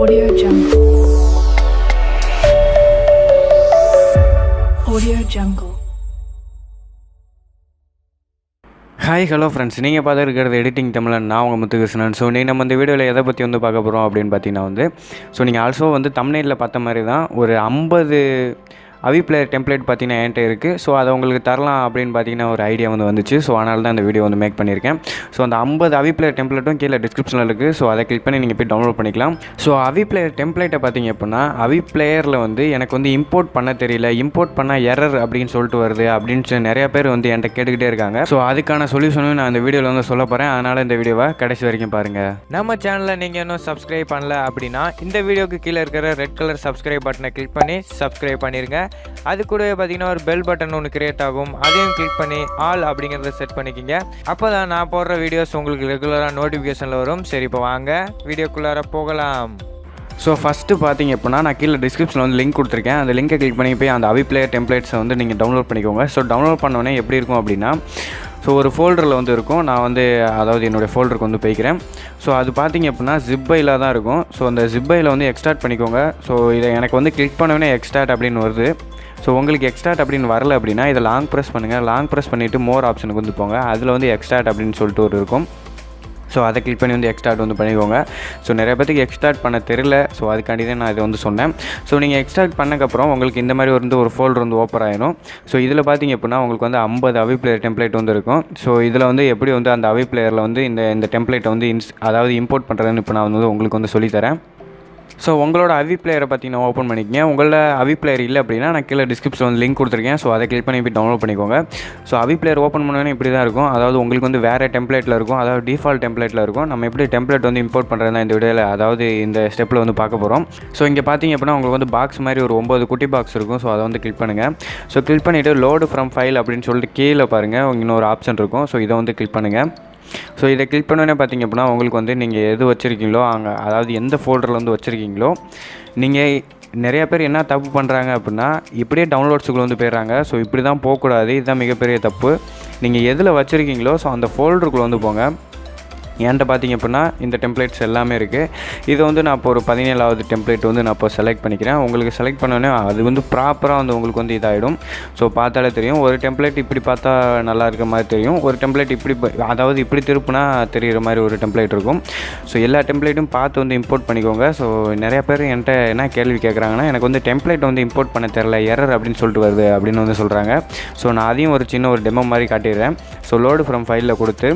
Audio Jungle. Audio Jungle. Hi hello friends நீங்கள் பார்த்து இருக்கிறது எடிட்டிங் தமிழன் நான் உங்கள் முத்துகிருஷ்ணன் ஸோ நீ நம்ம இந்த வீடியோவில் எதை பற்றி வந்து பார்க்க போகிறோம் அப்படின்னு பார்த்தீங்கன்னா வந்து ஸோ நீங்கள் ஆல்சோ வந்து தமிழ்நெட்டில் பார்த்த மாதிரி தான் ஒரு ஐம்பது அவி பிளேயர் டெம்ப்ளேட் பார்த்தீங்கன்னா என்கிட்ட இருக்குது ஸோ அதை உங்களுக்கு தரலாம் அப்படின்னு பார்த்தீங்கன்னா ஒரு ஐடியா வந்து வந்துச்சு ஸோ அதனால தான் இந்த வீடியோ வந்து மேக் பண்ணியிருக்கேன் ஸோ அந்த ஐம்பது அவி பிளேயர் டெம்ப்ளேட்டும் கீழே டிஸ்கிரிப்ஷனில் இருக்குது ஸோ அதை கிளிக் பண்ணி நீங்கள் போய் டவுன்லோட் பண்ணிக்கலாம் ஸோ அவி பிளேயர் டெம்ப்ளேட்டை பார்த்தீங்க அப்படின்னா அவி பிளேயரில் வந்து எனக்கு வந்து இம்போர்ட் பண்ண தெரியல இம்போர்ட் பண்ணால் எரர் அப்படின்னு சொல்லிட்டு வருது அப்படின்னு சொல்லி நிறைய பேர் வந்து என்கிட்ட கேட்டுக்கிட்டே இருக்காங்க ஸோ அதுக்கான சொல்யூஷனும் நான் இந்த வீடியோவில் வந்து சொல்ல போகிறேன் அதனால் இந்த வீடியோவை கடைசி வரைக்கும் பாருங்கள் நம்ம சேனலில் நீங்கள் இன்னும் சப்ஸ்கிரைப் பண்ணல அப்படின்னா இந்த வீடியோக்கு கீழே இருக்கிற ரெட் கலர் சப்ஸ்கிரைப் பட்டனை கிளிக் பண்ணி சப்ஸ்கிரைப் பண்ணிடுங்க அது கூடவே பார்த்தீங்கன்னா ஒரு பெல் பட்டன் ஒன்று கிரியேட் ஆகும் அதையும் கிளிக் பண்ணி ஆல் அப்படிங்கிறத செட் பண்ணிக்கிங்க அப்போ தான் நான் போடுற வீடியோஸ் உங்களுக்கு ரெகுலராக நோட்டிஃபிகேஷனில் வரும் சரி இப்போ வாங்க வீடியோக்குள்ளார போகலாம் ஸோ ஃபஸ்ட்டு பார்த்தீங்க அப்படின்னா நான் கீழே டிஸ்கிரிப்ஷனில் வந்து லிங்க் கொடுத்துருக்கேன் அந்த லிங்கை கிளிக் பண்ணி போய் அந்த அவி பிளேயர் டெம்ப்ளேட்ஸை வந்து நீங்கள் டவுன்லோட் பண்ணிக்கோங்க ஸோ டவுன்லோட் பண்ணோடனே எப்படி இருக்கும் அப்படின்னா ஸோ ஒரு ஃபோல்டரில் வந்து இருக்கும் நான் வந்து அதாவது என்னுடைய ஃபோல்டருக்கு வந்து போய்க்கிறேன் ஸோ அது பார்த்தீங்க அப்படின்னா ஜிப்பையில் தான் இருக்கும் ஸோ அந்த ஜிப்பையில் வந்து எக்ஸ்ட்ராக்ட் பண்ணிக்கோங்க ஸோ இதை எனக்கு வந்து கிளிக் பண்ணோடனே எக்ஸ்ட்ராக்ட் அப்படின்னு வருது ஸோ உங்களுக்கு எக்ஸ்ட்ராக்ட் அப்படின்னு வரல அப்படின்னா இதை லாங் ப்ரெஸ் பண்ணுங்கள் லாங் ப்ரெஸ் பண்ணிவிட்டு மோர் ஆப்ஷனுக்கு வந்து போங்க அதில் வந்து எக்ஸ்ட்ராக்ட் அப்படின்னு சொல்லிட்டு ஒரு இருக்கும் ஸோ அதை கிளிக் பண்ணி வந்து எக்ஸ்ட்ராக்ட் வந்து பண்ணிக்கோங்க ஸோ நிறைய பேத்துக்கு எக்ஸ்ட்ராக்ட் பண்ண தெரியல ஸோ அதுக்காண்டி தான் நான் இதை வந்து சொன்னேன் ஸோ நீங்கள் எக்ஸ்ட்ராக்ட் பண்ணக்கப்புறம் உங்களுக்கு இந்த மாதிரி வந்து ஒரு ஃபோல்டர் வந்து ஓப்பன் ஆயிடும் ஸோ இதில் பார்த்தீங்க அப்படின்னா உங்களுக்கு வந்து ஐம்பது அவி பிளேயர் டெம்ப்ளேட் வந்து இருக்கும் ஸோ இதில் வந்து எப்படி வந்து அந்த அவி பிளேயரில் வந்து இந்த இந்த டெம்ப்ளேட்டை வந்து இன்ஸ் அதாவது இம்போர்ட் பண்ணுறதுன்னு இப்போ நான் வந்து உங்களுக்கு வந்து சொல்லித்தரேன் ஸோ உங்களோட அவி பிளேயரை பார்த்தீங்கன்னா ஓப்பன் பண்ணிக்கங்க உங்களோட அவி பிளேயர் இல்லை அப்படின்னா நான் கீழே டிஸ்கிரிப்ஷன் வந்து லிங்க் கொடுத்துருக்கேன் ஸோ அதை கிளிக் பண்ணி போய் டவுன்லோட் பண்ணிக்கோங்க ஸோ அவி பிளேயர் ஓப்பன் பண்ணோன்னே இப்படி தான் இருக்கும் அதாவது உங்களுக்கு வந்து வேறு டெம்ப்ளேட்டில் இருக்கும் அதாவது டிஃபால்ட் டெம்ப்ளேட்டில் இருக்கும் நம்ம எப்படி டெம்ப்ளேட் வந்து இம்போர்ட் பண்ணுறதுனா இந்த வீடியோவில் அதாவது இந்த ஸ்டெப்பில் வந்து பார்க்க போகிறோம் ஸோ இங்கே பார்த்தீங்க அப்படின்னா உங்களுக்கு வந்து பாக்ஸ் மாதிரி ஒரு ஒம்பது குட்டி பாக்ஸ் இருக்கும் ஸோ அதை வந்து கிளிக் பண்ணுங்கள் ஸோ கிளிக் பண்ணிவிட்டு லோடு ஃப்ரம் ஃபைல் அப்படின்னு சொல்லிட்டு கீழே பாருங்கள் இன்னொரு ஆப்ஷன் இருக்கும் ஸோ இதை வந்து கிளிக் பண்ணுங்கள் ஸோ இதை கிளிக் பண்ணோன்னே பார்த்தீங்க அப்படின்னா உங்களுக்கு வந்து நீங்கள் எது வச்சுருக்கீங்களோ அங்கே அதாவது எந்த ஃபோல்டரில் வந்து வச்சுருக்கீங்களோ நீங்கள் நிறைய பேர் என்ன தப்பு பண்ணுறாங்க அப்படின்னா இப்படியே டவுன்லோட்ஸுக்குள்ள வந்து போயிடுறாங்க ஸோ இப்படி தான் போகக்கூடாது இதுதான் மிகப்பெரிய தப்பு நீங்கள் எதில் வச்சுருக்கீங்களோ ஸோ அந்த ஃபோல்டருக்குள்ளே வந்து போங்க என்கிட்ட பார்த்தீங்க அப்படின்னா இந்த டெம்ப்ளேட்ஸ் எல்லாமே இருக்குது இது வந்து நான் இப்போ ஒரு பதினேழாவது டெம்ப்ளேட் வந்து நான் இப்போ செலக்ட் பண்ணிக்கிறேன் உங்களுக்கு செலக்ட் பண்ணோன்னே அது வந்து ப்ராப்பராக வந்து உங்களுக்கு வந்து இதாகிடும் ஸோ பார்த்தாலே தெரியும் ஒரு டெம்ப்ளேட் இப்படி பார்த்தா நல்லா இருக்க மாதிரி தெரியும் ஒரு டெம்ப்ளேட் இப்படி ப- அதாவது இப்படி திருப்புனா தெரிகிற மாதிரி ஒரு டெம்ப்ளேட் இருக்கும் ஸோ எல்லா டெம்ப்ளேட்டும் பார்த்து வந்து இம்போர்ட் பண்ணிக்கோங்க ஸோ நிறைய பேர் என்கிட்ட என்ன கேள்வி கேட்குறாங்கன்னா எனக்கு வந்து டெம்ப்ளேட் வந்து இம்போர்ட் பண்ண தெரில எரர் அப்படின்னு சொல்லிட்டு வருது அப்படின்னு வந்து சொல்கிறாங்க ஸோ நான் அதையும் ஒரு சின்ன ஒரு டெமோ மாதிரி காட்டிடுறேன் ஸோ லோடு ஃப்ரம் ஃபைலில் கொடுத்து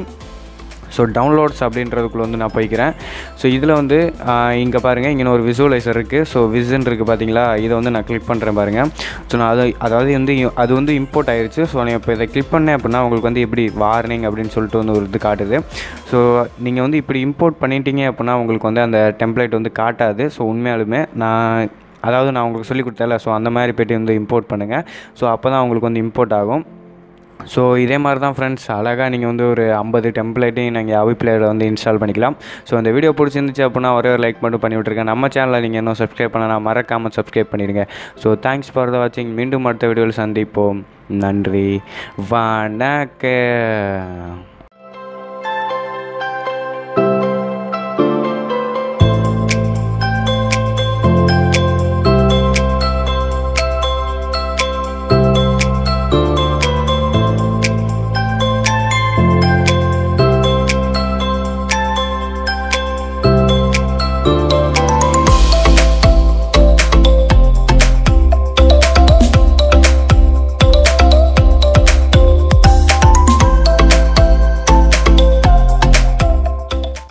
ஸோ டவுன்லோட்ஸ் அப்படின்றதுக்குள்ள வந்து நான் போய்க்கிறேன் ஸோ இதில் வந்து இங்கே பாருங்கள் இங்கே ஒரு விசுவலைசர் இருக்குது ஸோ விசன் இருக்குது பார்த்தீங்களா இதை வந்து நான் கிளிக் பண்ணுறேன் பாருங்கள் ஸோ நான் அதை அதாவது வந்து இ- அது வந்து இம்போர்ட் ஆயிருச்சு ஸோ நான் இப்போ இதை கிளிக் பண்ணேன் அப்படின்னா உங்களுக்கு வந்து எப்படி வார்னிங் அப்படின்னு சொல்லிட்டு வந்து ஒரு இது காட்டுது ஸோ நீங்கள் வந்து இப்படி இம்போர்ட் பண்ணிட்டீங்க அப்படின்னா உங்களுக்கு வந்து அந்த டெம்ப்ளேட் வந்து காட்டாது ஸோ உண்மையாலுமே நான் அதாவது நான் உங்களுக்கு சொல்லி கொடுத்தேன்ல ஸோ அந்த மாதிரி போய்ட்டு வந்து இம்போர்ட் பண்ணுங்கள் ஸோ அப்போ தான் உங்களுக்கு வந்து இம்போர்ட் ஆகும் ஸோ இதே மாதிரி தான் ஃப்ரெண்ட்ஸ் அழகாக நீங்கள் வந்து ஒரு ஐம்பது டெம்ப்ளேட்டையும் நீங்கள் அவி பிளேயரை வந்து இன்ஸ்டால் பண்ணிக்கலாம் ஸோ இந்த வீடியோ பிடிச்சிருந்துச்சு அப்படின்னா ஒரே ஒரு லைக் மட்டும் பண்ணி விட்ருக்கேன் நம்ம சேனலில் நீங்கள் இன்னும் சப்ஸ்கிரைப் பண்ணலாம் மறக்காமல் சப்ஸ்கிரைப் பண்ணிடுங்க ஸோ தேங்க்ஸ் ஃபார் த வாட்சிங் மீண்டும் அடுத்த வீடியோவில் சந்திப்போம் நன்றி வணக்கம்